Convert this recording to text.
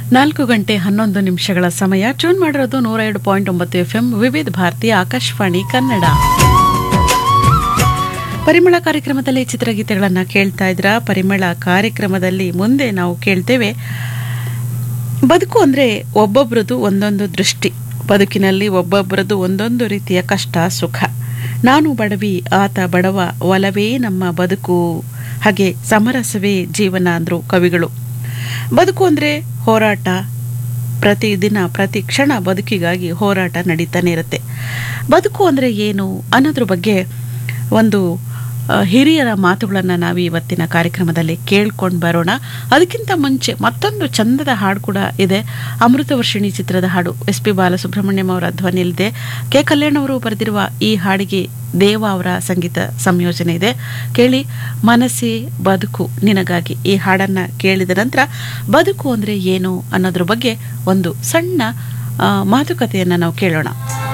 ನಾಲ್ಕು ಗಂಟೆ ಹನ್ನೊಂದು ನಿಮಿಷಗಳ ಸಮಯ ಟ್ಯೂನ್ ಮಾಡಿರೋದು ನೂರ ಎರಡು ಪಾಯಿಂಟ್ ಒಂಬತ್ತು ಎಫ್ ಎಂ ವಿವಿಧ ಭಾರತಿ ಆಕಾಶವಾಣಿ ಕನ್ನಡ ಪರಿಮಳ ಕಾರ್ಯಕ್ರಮದಲ್ಲಿ ಚಿತ್ರಗೀತೆಗಳನ್ನು ಕೇಳ್ತಾ ಇದ್ರ ಪರಿಮಳ ಕಾರ್ಯಕ್ರಮದಲ್ಲಿ ಮುಂದೆ ನಾವು ಕೇಳ್ತೇವೆ ಬದುಕು ಅಂದರೆ ಒಬ್ಬೊಬ್ರದ್ದು ಒಂದೊಂದು ದೃಷ್ಟಿ ಬದುಕಿನಲ್ಲಿ ಒಬ್ಬೊಬ್ಬರದ್ದು ಒಂದೊಂದು ರೀತಿಯ ಕಷ್ಟ ಸುಖ ನಾನು ಬಡವಿ ಆತ ಬಡವ ಒಲವೇ ನಮ್ಮ ಬದುಕು ಹಾಗೆ ಸಮರಸವೇ ಜೀವನ ಅಂದರು ಕವಿಗಳು ಬದುಕು ಅಂದರೆ ಹೋರಾಟ ಪ್ರತಿದಿನ ಪ್ರತಿ ಕ್ಷಣ ಬದುಕಿಗಾಗಿ ಹೋರಾಟ ನಡೀತಾನೆ ಇರುತ್ತೆ ಬದುಕು ಅಂದರೆ ಏನು ಅನ್ನೋದ್ರ ಬಗ್ಗೆ ಒಂದು ಆ, ಹಿರಿಯರ ಮಾತುಗಳನ್ನು ನಾವು ಇವತ್ತಿನ ಕಾರ್ಯಕ್ರಮದಲ್ಲಿ ಕೇಳ್ಕೊಂಡು ಬರೋಣ ಅದಕ್ಕಿಂತ ಮುಂಚೆ ಮತ್ತೊಂದು ಚಂದದ ಹಾಡು ಕೂಡ ಇದೆ ಅಮೃತವರ್ಷಿಣಿ ಚಿತ್ರದ ಹಾಡು ಎಸ್ ಪಿ ಬಾಲಸುಬ್ರಹ್ಮಣ್ಯಂ ಅವರ ಧ್ವನಿಯಲ್ಲಿದೆ ಕೆ ಕಲ್ಯಾಣ್ ಅವರು ಬರೆದಿರುವ ಈ ಹಾಡಿಗೆ ದೇವ ಅವರ ಸಂಗೀತ ಸಂಯೋಜನೆ ಇದೆ ಕೇಳಿ ಮನಸ್ಸೇ ಬದುಕು ನಿನಗಾಗಿ ಈ ಹಾಡನ್ನು ಕೇಳಿದ ನಂತರ ಬದುಕು ಅಂದರೆ ಏನು ಅನ್ನೋದ್ರ ಬಗ್ಗೆ ಒಂದು ಸಣ್ಣ ಆ, ಮಾತುಕತೆಯನ್ನು ನಾವು ಕೇಳೋಣ